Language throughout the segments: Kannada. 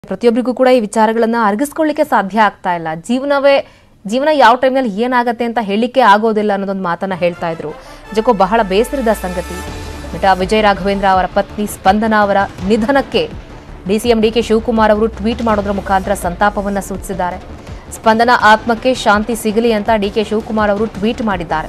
ಪ್ರತಿಯೊಬ್ಬರಿಗೂ ಕೂಡ ಈ ವಿಚಾರಗಳನ್ನ ಅರಗಿಸ್ಕೊಳ್ಳಿಕ್ಕೆ ಸಾಧ್ಯ ಆಗ್ತಾ ಇಲ್ಲ ಜೀವನವೇ ಜೀವನ ಯಾವ ಟೈಮ್ನಲ್ಲಿ ಏನಾಗತ್ತೆ ಅಂತ ಹೇಳಲಿಕ್ಕೆ ಆಗೋದಿಲ್ಲ ಅನ್ನೋದೊಂದು ಮಾತನ್ನ ಹೇಳ್ತಾ ಇದ್ರು ನಿಜಕ್ಕೂ ಬಹಳ ಬೇಸರದ ಸಂಗತಿ ನಟ ವಿಜಯ ರಾಘವೇಂದ್ರ ಅವರ ಪತ್ನಿ ಸ್ಪಂದನ ಅವರ ನಿಧನಕ್ಕೆ ಡಿಸಿಎಂ ಡಿಕೆ ಶಿವಕುಮಾರ್ ಅವರು ಟ್ವೀಟ್ ಮಾಡೋದ್ರ ಮುಖಾಂತರ ಸಂತಾಪವನ್ನ ಸೂಚಿಸಿದ್ದಾರೆ ಸ್ಪಂದನ ಆತ್ಮಕ್ಕೆ ಶಾಂತಿ ಸಿಗಲಿ ಅಂತ ಡಿಕೆ ಶಿವಕುಮಾರ್ ಅವರು ಟ್ವೀಟ್ ಮಾಡಿದ್ದಾರೆ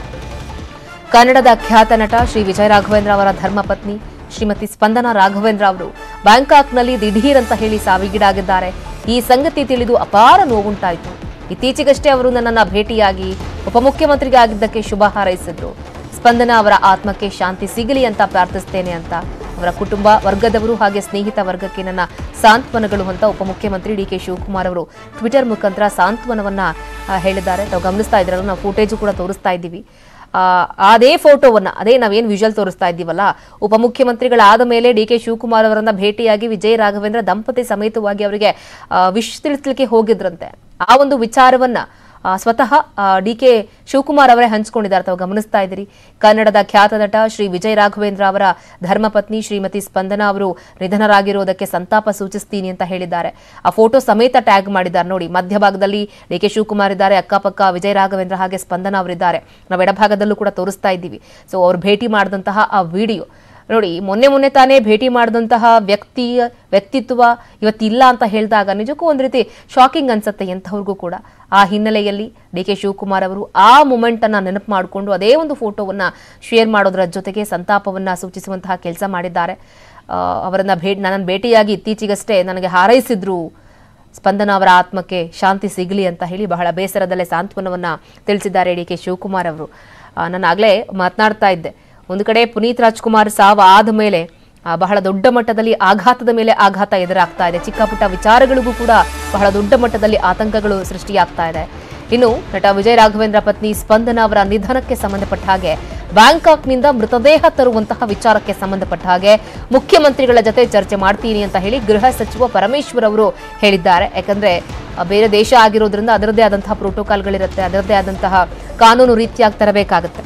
ಕನ್ನಡದ ಖ್ಯಾತ ನಟ ಶ್ರೀ ವಿಜಯ ರಾಘವೇಂದ್ರ ಅವರ ಧರ್ಮಪತ್ನಿ ಶ್ರೀಮತಿ ಸ್ಪಂದನ ರಾಘವೇಂದ್ರ ಅವರು ಬ್ಯಾಂಕಾಕ್ನಲ್ಲಿ ದಿಢೀರ್ ಅಂತ ಹೇಳಿ ಸಾವಿಗೀಡಾಗಿದ್ದಾರೆ ಈ ಸಂಗತಿ ತಿಳಿದು ಅಪಾರ ನೋವುಂಟಾಯಿತು ಇತ್ತೀಚೆಗಷ್ಟೇ ಅವರು ನನ್ನನ್ನ ಭೇಟಿಯಾಗಿ ಉಪಮುಖ್ಯಮಂತ್ರಿಗೆ ಆಗಿದ್ದಕ್ಕೆ ಶುಭ ಹಾರೈಸಿದ್ರು ಸ್ಪಂದನ ಅವರ ಆತ್ಮಕ್ಕೆ ಶಾಂತಿ ಸಿಗಲಿ ಅಂತ ಪ್ರಾರ್ಥಿಸ್ತೇನೆ ಅಂತ ಅವರ ಕುಟುಂಬ ವರ್ಗದವರು ಹಾಗೆ ಸ್ನೇಹಿತ ವರ್ಗಕ್ಕೆ ನನ್ನ ಸಾಂತ್ವನಗಳು ಅಂತ ಉಪಮುಖ್ಯಮಂತ್ರಿ ಡಿ ಕೆ ಶಿವಕುಮಾರ್ ಅವರು ಟ್ವಿಟರ್ ಮುಖಾಂತರ ಸಾಂತ್ವನವನ್ನ ಆ, ಹೇಳಿದ್ದಾರೆ ತಾವು ಗಮನಿಸ್ತಾ ಇದ್ರಲ್ಲ ನಾವು ಫುಟೇಜು ಕೂಡ ತೋರಿಸ್ತಾ ಇದ್ದೀವಿ ಆ, ಅದೇ ಫೋಟೋವನ್ನ ಅದೇ ನಾವೇನು ವಿಜುವಲ್ ತೋರಿಸ್ತಾ ಇದ್ದೀವಲ್ಲ ಉಪಮುಖ್ಯಮಂತ್ರಿಗಳಾದ ಮೇಲೆ ಡಿ ಕೆ ಶಿವಕುಮಾರ್ ಅವರನ್ನ ಭೇಟಿಯಾಗಿ ವಿಜಯ ರಾಘವೇಂದ್ರ ದಂಪತಿ ಸಮೇತವಾಗಿ ಅವರಿಗೆ ಆ, ವಿಶ್ ತಿಳಿಸ್ಲಿಕ್ಕೆ ಹೋಗಿದ್ರಂತೆ ಆ ಒಂದು ವಿಚಾರವನ್ನ ಆ, ಸ್ವತಃ ಡಿ ಕೆ ಶಿವಕುಮಾರ್ ಅವರೇ ಹಂಚಿಕೊಂಡಿದ್ದಾರೆ ತಾವು ಗಮನಿಸ್ತಾ ಇದ್ದೀರಿ ಕನ್ನಡದ ಖ್ಯಾತ ನಟ ಶ್ರೀ ವಿಜಯ ರಾಘವೇಂದ್ರ ಅವರ ಧರ್ಮಪತ್ನಿ ಶ್ರೀಮತಿ ಸ್ಪಂದನ ಅವರು ನಿಧನರಾಗಿರುವುದಕ್ಕೆ ಸಂತಾಪ ಸೂಚಿಸ್ತೀನಿ ಅಂತ ಹೇಳಿದ್ದಾರೆ ಆ ಫೋಟೋ ಸಮೇತ ಟ್ಯಾಗ್ ಮಾಡಿದ್ದಾರೆ ನೋಡಿ ಮಧ್ಯಭಾಗದಲ್ಲಿ ಡಿ ಕೆ ಶಿವಕುಮಾರ್ ಇದ್ದಾರೆ ಅಕ್ಕಪಕ್ಕ ವಿಜಯ ರಾಘವೇಂದ್ರ ಹಾಗೆ ಸ್ಪಂದನ ಅವರಿದ್ದಾರೆ ನಾವು ಎಡಭಾಗದಲ್ಲೂ ಕೂಡ ತೋರಿಸ್ತಾ ಇದ್ದೀವಿ ಸೊ ಅವ್ರು ಭೇಟಿ ಮಾಡಿದಂತಹ ಆ ವಿಡಿಯೋ ನೋಡಿ ಮೊನ್ನೆ ಮೊನ್ನೆ ತಾನೇ ಭೇಟಿ ಮಾಡಿದಂತಹ ವ್ಯಕ್ತಿ ವ್ಯಕ್ತಿತ್ವ ಇವತ್ತಿಲ್ಲ ಅಂತ ಹೇಳಿದಾಗ ನಿಜಕ್ಕೂ ಒಂದು ರೀತಿ ಶಾಕಿಂಗ್ ಅನ್ಸುತ್ತೆ ಎಂಥವ್ರಿಗೂ ಕೂಡ ಆ ಹಿನ್ನೆಲೆಯಲ್ಲಿ ಡಿ ಕೆ ಶಿವಕುಮಾರ್ ಅವರು ಆ ಮೂಮೆಂಟ್ ಅನ್ನ ನೆನಪು ಮಾಡಿಕೊಂಡು ಅದೇ ಒಂದು ಫೋಟೋವನ್ನ ಶೇರ್ ಮಾಡೋದ್ರ ಜೊತೆಗೆ ಸಂತಾಪವನ್ನ ಸೂಚಿಸುವಂತಹ ಕೆಲಸ ಮಾಡಿದ್ದಾರೆ ಆ, ಅವರನ್ನ ಭೇಟಿ ನನ್ನನ್ನು ಭೇಟಿಯಾಗಿ ಇತ್ತೀಚೆಗಷ್ಟೇ ನನಗೆ ಹಾರೈಸಿದ್ರು ಸ್ಪಂದನ ಅವರ ಆತ್ಮಕ್ಕೆ ಶಾಂತಿ ಸಿಗಲಿ ಅಂತ ಹೇಳಿ ಬಹಳ ಬೇಸರದಲ್ಲೇ ಸಾಂತ್ವನವನ್ನ ತಿಳಿಸಿದ್ದಾರೆ ಡಿ ಕೆ ಶಿವಕುಮಾರ್ ಅವರು ಆ, ನಾನು ಆಗಲೇ ಮಾತನಾಡ್ತಾ ಇದ್ದೆ ಒಂದು ಕಡೆ ಪುನೀತ್ ರಾಜ್ಕುಮಾರ್ ಸಾವು ಆದ ಮೇಲೆ ಆ, ಬಹಳ ದೊಡ್ಡ ಮಟ್ಟದಲ್ಲಿ ಆಘಾತದ ಮೇಲೆ ಆಘಾತ ಎದುರಾಗ್ತಾ ಇದೆ ಚಿಕ್ಕ ಪುಟ್ಟ ವಿಚಾರಗಳಿಗೂ ಕೂಡ ಬಹಳ ದೊಡ್ಡ ಮಟ್ಟದಲ್ಲಿ ಆತಂಕಗಳು ಸೃಷ್ಟಿಯಾಗ್ತಾ ಇದೆ ಇನ್ನು ನಟ ವಿಜಯ ರಾಘವೇಂದ್ರ ಪತ್ನಿ ಸ್ಪಂದನ ಅವರ ನಿಧನಕ್ಕೆ ಸಂಬಂಧಪಟ್ಟ ಹಾಗೆ ಬ್ಯಾಂಕಾಕ್ನಿಂದ ಮೃತದೇಹ ತರುವಂತಹ ವಿಚಾರಕ್ಕೆ ಸಂಬಂಧಪಟ್ಟ ಹಾಗೆ ಮುಖ್ಯಮಂತ್ರಿಗಳ ಜೊತೆ ಚರ್ಚೆ ಮಾಡ್ತೀನಿ ಅಂತ ಹೇಳಿ ಗೃಹ ಸಚಿವ ಪರಮೇಶ್ವರ್ ಅವರು ಹೇಳಿದ್ದಾರೆ ಯಾಕಂದ್ರೆ ಆ, ಬೇರೆ ದೇಶ ಆಗಿರೋದ್ರಿಂದ ಅದರದ್ದೇ ಆದಂತಹ ಪ್ರೋಟೋಕಾಲ್ಗಳಿರುತ್ತೆ ಅದರದ್ದೇ ಆದಂತಹ ಕಾನೂನು ರೀತಿಯಾಗಿ ತರಬೇಕಾಗುತ್ತೆ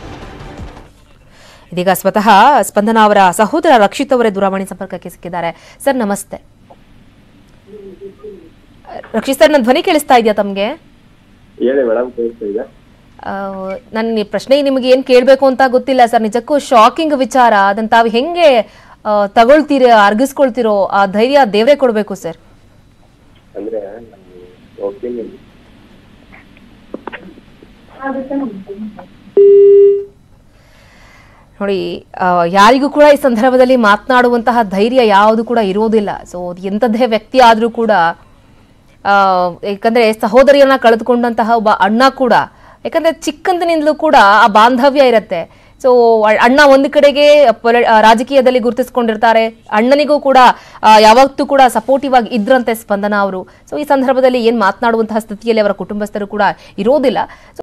ಇದೀಗ ಸ್ವತಃ ಸ್ಪಂದನ ಅವರ ಸಹೋದರ ರಕ್ಷಿತ್ ಅವರೇ ದೂರವಾಣಿ ಸಂಪರ್ಕಕ್ಕೆ ಸಿಕ್ಕಿದ್ದಾರೆ ಸರ್ ನಮಸ್ತೆ ರಕ್ಷಿತ್ ಸರ್ ನನ್ನ ಧ್ವನಿ ಕೇಳಿಸ್ತಾ ಇದೆಯಾ ತಮಗೆ ಹೇಳಿ ಮೇಡಮ್ ಕೇಳಿಸ್ತಾ ಇದೆ ನನ್ನ ಪ್ರಶ್ನೆ ನಿಮಗೆ ಏನ್ ಕೇಳಬೇಕು ಅಂತ ಗೊತ್ತಿಲ್ಲ ಸರ್ ನಿಜಕ್ಕೂ ಶಾಕಿಂಗ್ ವಿಚಾರ ಅದನ್ನ ತಾವು ಹೆಂಗೆ ಆ, ತಗೊಳ್ತೀರೋ ಅರ್ಗಿಸ್ಕೊಳ್ತಿರೋ ಆ ಧೈರ್ಯ ದೇವರೇ ಕೊಡಬೇಕು ಸರ್ ಅಂದ್ರೆ ಒಪಿನಿಯನ್ ನೋಡಿ ಆ, ಯಾರಿಗೂ ಕೂಡ ಈ ಸಂದರ್ಭದಲ್ಲಿ ಮಾತನಾಡುವಂತಹ ಧೈರ್ಯ ಯಾವುದು ಕೂಡ ಇರೋದಿಲ್ಲ ಸೊ ಎಂಥದ್ದೇ ವ್ಯಕ್ತಿ ಆದರೂ ಕೂಡ ಆ, ಯಾಕಂದ್ರೆ ಸಹೋದರಿಯನ್ನ ಕಳೆದುಕೊಂಡಂತಹ ಒಬ್ಬ ಅಣ್ಣ ಕೂಡ ಯಾಕಂದ್ರೆ ಚಿಕ್ಕಂದಿನಿಂದಲೂ ಕೂಡ ಆ ಬಾಂಧವ್ಯ ಇರತ್ತೆ ಸೊ ಅಣ್ಣ ಒಂದು ಕಡೆಗೆ ಪೊಲ- ಆ, ರಾಜಕೀಯದಲ್ಲಿ ಗುರುತಿಸ್ಕೊಂಡಿರ್ತಾರೆ ಅಣ್ಣನಿಗೂ ಕೂಡ ಆ, ಯಾವತ್ತೂ ಕೂಡ ಸಪೋರ್ಟಿವ್ ಆಗಿ ಇದ್ರಂತೆ ಸ್ಪಂದನ ಅವರು ಸೊ ಈ ಸಂದರ್ಭದಲ್ಲಿ ಏನ್ ಮಾತನಾಡುವಂತಹ ಸ್ಥಿತಿಯಲ್ಲಿ ಅವರ ಕುಟುಂಬಸ್ಥರು ಕೂಡ ಇರೋದಿಲ್ಲ ಸೊ